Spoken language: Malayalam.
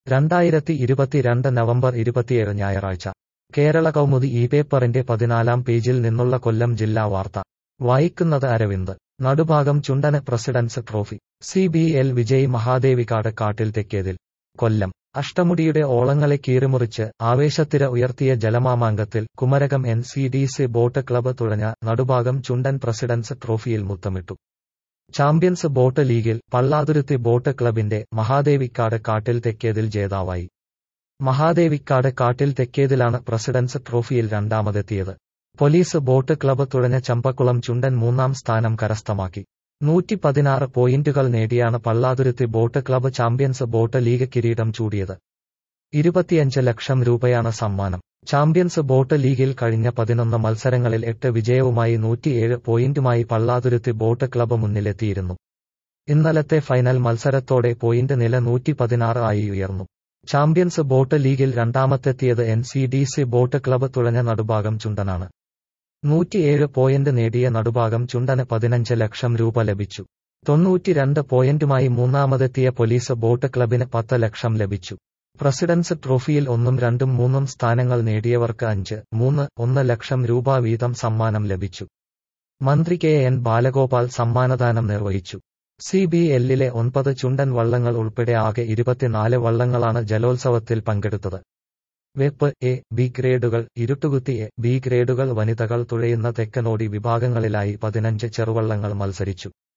രണ്ടായിരത്തി ഇരുപത്തിരണ്ട് നവംബർ ഇരുപത്തിയേഴ് ഞായറാഴ്ച കേരള കൗമുദി ഈ പേപ്പറിന്റെ പതിനാലാം പേജിൽ നിന്നുള്ള കൊല്ലം ജില്ലാ വാർത്ത വായിക്കുന്നത് അരവിന്ദ് നടുഭാഗം ചുണ്ടന് presidents trophy C B L Vijay Mahadevikkad Kattil Thekkethil Kollam അഷ്ടമുടിയുടെ ഓളങ്ങളെ കീറിമുറിച്ച് ആവേശത്തിര ഉയർത്തിയ ജലമാമാങ്കത്തിൽ Kumarakom N C D C boat club തുഴഞ്ഞ നടുഭാഗം ചുണ്ടൻ പ്രസിഡൻസ് ട്രോഫിയിൽ മുത്തമിട്ടു ചാമ്പ്യൻസ് ബോട്ട് ലീഗിൽ പള്ളാതുരുത്തി ബോട്ട് ക്ലബിന്റെ മഹാദേവിക്കാട് കാട്ടിൽ തെക്കേതിൽ ജേതാവായി മഹാദേവിക്കാട് കാട്ടിൽ തെക്കേതിലാണ് പ്രസിഡൻസ് ട്രോഫിയിൽ രണ്ടാമതെത്തിയത് പോലീസ് ബോട്ട് ക്ലബ്ബ് തുഴഞ്ഞ ചമ്പക്കുളം ചുണ്ടൻ മൂന്നാം സ്ഥാനം കരസ്ഥമാക്കി നൂറ്റി പതിനാറ് പോയിന്റുകൾ നേടിയാണ് Pallathuruthy boat club champions boat league കിരീടം ചൂടിയത് ഇരുപത്തിയഞ്ച് ലക്ഷം രൂപയാണ് സമ്മാനം ചാമ്പ്യൻസ് ബോട്ട് ലീഗിൽ കഴിഞ്ഞ പതിനൊന്ന് മത്സരങ്ങളിൽ എട്ട് വിജയവുമായി നൂറ്റിയേഴ് പോയിന്റുമായി പള്ളാതുരുത്തി ബോട്ട് ക്ലബ്ബ് മുന്നിലെത്തിയിരുന്നു ഇന്നലത്തെ ഫൈനൽ മത്സരത്തോടെ പോയിന്റ് നില നൂറ്റി പതിനാറ് ആയി ഉയർന്നു ചാമ്പ്യൻസ് ബോട്ട് ലീഗിൽ രണ്ടാമത്തെത്തിയത് N C D C boat club തുഴഞ്ഞ നടുഭാഗം ചുണ്ടനാണ് നൂറ്റിയേഴ് പോയിന്റ് നേടിയ നടുഭാഗം ചുണ്ടന് പതിനഞ്ച് ലക്ഷം രൂപ ലഭിച്ചു തൊണ്ണൂറ്റിരണ്ട് പോയിന്റുമായി മൂന്നാമതെത്തിയ പോലീസ് ബോട്ട് ക്ലബിന് പത്ത് ലക്ഷം ലഭിച്ചു പ്രസിഡൻസ് ട്രോഫിയിൽ ഒന്നും രണ്ടും മൂന്നും സ്ഥാനങ്ങൾ നേടിയവർക്ക് അഞ്ച് മൂന്ന് ഒന്ന് ലക്ഷം രൂപ വീതം സമ്മാനം ലഭിച്ചു മന്ത്രി കെ എൻ ബാലഗോപാൽ സമ്മാനദാനം നിർവഹിച്ചു സി ബി എല്ലിലെ ഒൻപത് ചുണ്ടൻ വള്ളങ്ങൾ ഉൾപ്പെടെ ആകെ ഇരുപത്തിനാല് വള്ളങ്ങളാണ് ജലോത്സവത്തിൽ പങ്കെടുത്തത് വെപ്പ് എ ബി ഗ്രേഡുകൾ ഇരുട്ടുകുത്തി എ ബി ഗ്രേഡുകൾ വനിതകൾ തുഴയുന്ന തെക്കനോടി വിഭാഗങ്ങളിലായി പതിനഞ്ച് ചെറുവള്ളങ്ങൾ മത്സരിച്ചു